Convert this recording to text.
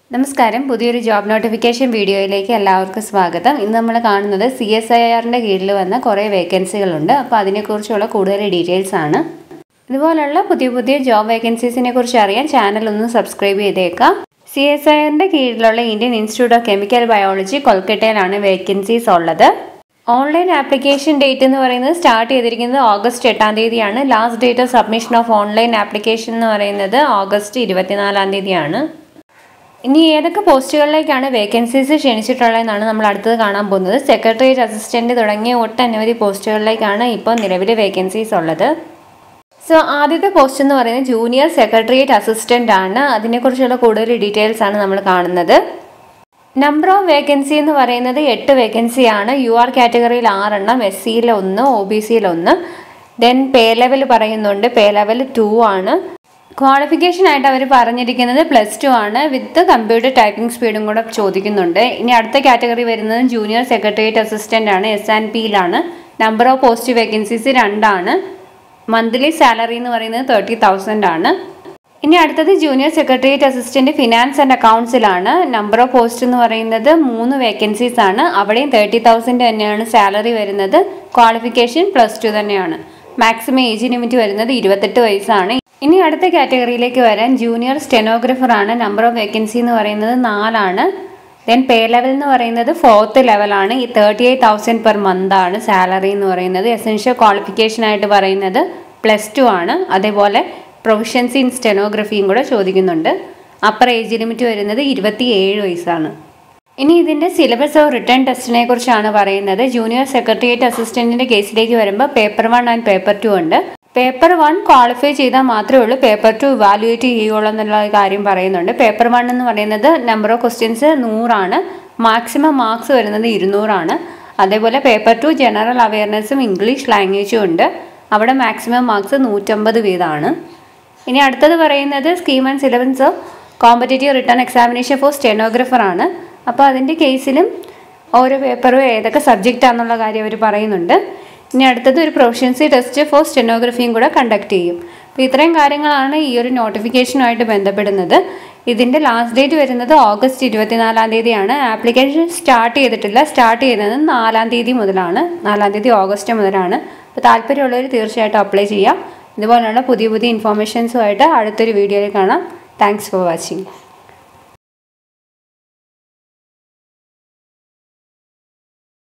നമസ്കാരം പുതിയൊരു job notification വീഡിയോയിലേക്ക് എല്ലാവർക്കും സ്വാഗതം ഇന്ന് നമ്മൾ കാണുന്നത് സി എസ് ഐ ആറിൻ്റെ കീഴിൽ വന്ന കുറേ വേക്കൻസികളുണ്ട് അപ്പോൾ അതിനെക്കുറിച്ചുള്ള കൂടുതൽ ഡീറ്റെയിൽസ് ആണ് ഇതുപോലുള്ള പുതിയ പുതിയ ജോബ് വേക്കൻസീസിനെ കുറിച്ച് അറിയാൻ ചാനൽ ഒന്ന് സബ്സ്ക്രൈബ് ചെയ്തേക്കാം സി എസ് ഐ ആറിൻ്റെ കീഴിലുള്ള Indian institute of chemical biology കൊൽക്കട്ടയിലാണ് വേക്കൻസീസ് ഉള്ളത് ഓൺലൈൻ ആപ്ലിക്കേഷൻ ഡേറ്റ് എന്ന് പറയുന്നത് സ്റ്റാർട്ട് ചെയ്തിരിക്കുന്നത് ഓഗസ്റ്റ് എട്ടാം തീയതിയാണ് last date of submission of online application എന്ന് പറയുന്നത് ഓഗസ്റ്റ് ഇരുപത്തിനാലാം തീയതിയാണ് ഇനി ഏതൊക്കെ പോസ്റ്റുകളിലേക്കാണ് വേക്കൻസീസ് ക്ഷണിച്ചിട്ടുള്ളതെന്നാണ് നമ്മൾ അടുത്തത് കാണാൻ പോകുന്നത് സെക്രട്ടേറിയറ്റ് അസിസ്റ്റന്റ് തുടങ്ങിയ ഒട്ടനവധി പോസ്റ്റുകളിലേക്കാണ് ഇപ്പോൾ നിലവിൽ വേക്കൻസീസ് ഉള്ളത് സോ ആദ്യത്തെ പോസ്റ്റ് എന്ന് പറയുന്നത് ജൂനിയർ സെക്രട്ടേറിയറ്റ് അസിസ്റ്റന്റ് ആണ് അതിനെക്കുറിച്ചുള്ള കൂടുതൽ ഡീറ്റെയിൽസ് ആണ് നമ്മൾ കാണുന്നത് നമ്പർ ഓഫ് വേക്കൻസി എന്ന് പറയുന്നത് എട്ട് വേക്കൻസി ആണ് യു ആർ കാറ്റഗറിയിൽ ആറെണ്ണം എസ് സിയിൽ ഒന്ന് ഒ ബി സിയിൽ ഒന്ന് ദെൻ പേ ലെവൽ പറയുന്നുണ്ട് പേ ലെവൽ ടു ആണ് ക്വാളിഫിക്കേഷൻ ആയിട്ട് അവർ പറഞ്ഞിരിക്കുന്നത് പ്ലസ് ടു ആണ് വിത്ത് കമ്പ്യൂട്ടർ ടൈപ്പിംഗ് സ്പീഡും കൂടെ ചോദിക്കുന്നുണ്ട് ഇനി അടുത്ത കാറ്റഗറി വരുന്നത് ജൂനിയർ സെക്രട്ടേറിയറ്റ് അസിസ്റ്റന്റ് ആണ് എസ് ആൻഡ് പിയിലാണ് നമ്പർ ഓഫ് പോസ്റ്റ് വേക്കൻസീസ് രണ്ടാണ് മന്ത്ലി സാലറി എന്ന് പറയുന്നത് തേർട്ടി തൗസൻഡ് ആണ് ഇനി അടുത്തത് junior secretariat assistant finance and അക്കൗണ്ട്സിലാണ് നമ്പർ ഓഫ് പോസ്റ്റ് എന്ന് പറയുന്നത് മൂന്ന് വേക്കൻസീസ് ആണ് അവിടെയും തേർട്ടി തൗസൻഡ് തന്നെയാണ് സാലറി വരുന്നത് ക്വാളിഫിക്കേഷൻ പ്ലസ് ടു തന്നെയാണ് മാക്സിമം ഏജ് ലിമിറ്റ് വരുന്നത് ഇരുപത്തെട്ട് വയസ്സാണ് ഇനി അടുത്ത കാറ്റഗറിയിലേക്ക് വരാൻ ജൂനിയർ സ്റ്റെനോഗ്രഫർ ആണ് നമ്പർ ഓഫ് വേക്കൻസി എന്ന് പറയുന്നത് നാലാണ് ദെൻ പേ ലെവൽ എന്ന് പറയുന്നത് ഫോർത്ത് ലെവലാണ് ഈ thirty eight thousand per month ആണ് സാലറി എന്ന് പറയുന്നത് എസെൻഷ്യൽ ക്വാളിഫിക്കേഷൻ ആയിട്ട് പറയുന്നത് പ്ലസ് ടു ആണ് അതേപോലെ പ്രൊഫഷൻസി ഇൻ സ്റ്റെനോഗ്രഫിയും കൂടെ ചോദിക്കുന്നുണ്ട് അപ്പർ ഏജ് ലിമിറ്റ് വരുന്നത് ഇരുപത്തി ഏഴ് വയസ്സാണ് ഇനി ഇതിൻ്റെ സിലബസ് ഓഫ് റിട്ടേൺ ടെസ്റ്റിനെ കുറിച്ചാണ് പറയുന്നത് ജൂനിയർ സെക്രട്ടേറിയറ്റ് അസിസ്റ്റന്റിന്റെ കേസിലേക്ക് വരുമ്പോൾ paper one and paper two ഉണ്ട് പേപ്പർ വൺ ക്വാളിഫൈ ചെയ്താൽ മാത്രമേ ഉള്ളൂ പേപ്പർ ടു ഇവാലുവേറ്റ് ചെയ്യുള്ളൂ എന്നുള്ള കാര്യം പറയുന്നുണ്ട് പേപ്പർ വൺ എന്ന് പറയുന്നത് നമ്പർ ഓഫ് ക്വസ്റ്റ്യൻസ് നൂറാണ് മാക്സിമം മാർക്സ് വരുന്നത് ഇരുന്നൂറാണ് അതേപോലെ പേപ്പർ ടു ജനറൽ അവയർനെസ്സും ഇംഗ്ലീഷ് ലാംഗ്വേജും ഉണ്ട് അവിടെ മാക്സിമം മാർക്സ് നൂറ്റമ്പത് വീതമാണ് ഇനി അടുത്തത് പറയുന്നത് scheme and syllabus of competitive written examination for stenographer ആണ് അപ്പോൾ അതിൻ്റെ കേസിലും ഓരോ പേപ്പറും ഏതൊക്കെ സബ്ജക്റ്റ് ആണെന്നുള്ള കാര്യം അവർ പറയുന്നുണ്ട് ഇനി അടുത്തത് ഒരു പ്രൊഫഷൻസി ടെസ്റ്റ് ഫോർ സ്റ്റെനോഗ്രഫിയും കൂടെ കണ്ടക്ട് ചെയ്യും അപ്പോൾ ഇത്രയും കാര്യങ്ങളാണ് ഈ ഒരു നോട്ടിഫിക്കേഷനുമായിട്ട് ബന്ധപ്പെടുന്നത് ഇതിൻ്റെ ലാസ്റ്റ് ഡേറ്റ് വരുന്നത് ഓഗസ്റ്റ് ഇരുപത്തിനാലാം തീയതിയാണ് ആപ്ലിക്കേഷൻ സ്റ്റാർട്ട് ചെയ്തിട്ടില്ല സ്റ്റാർട്ട് ചെയ്യുന്നത് നാലാം തീയതി മുതലാണ് നാലാം തീയതി ഓഗസ്റ്റ് മുതലാണ് അപ്പോൾ താല്പര്യമുള്ളവർ തീർച്ചയായിട്ടും അപ്ലൈ ചെയ്യാം ഇതുപോലുള്ള പുതിയ പുതിയ ഇൻഫോർമേഷൻസുമായിട്ട് അടുത്തൊരു വീഡിയോയിൽ കാണാം താങ്ക്സ് ഫോർ വാച്ചിങ്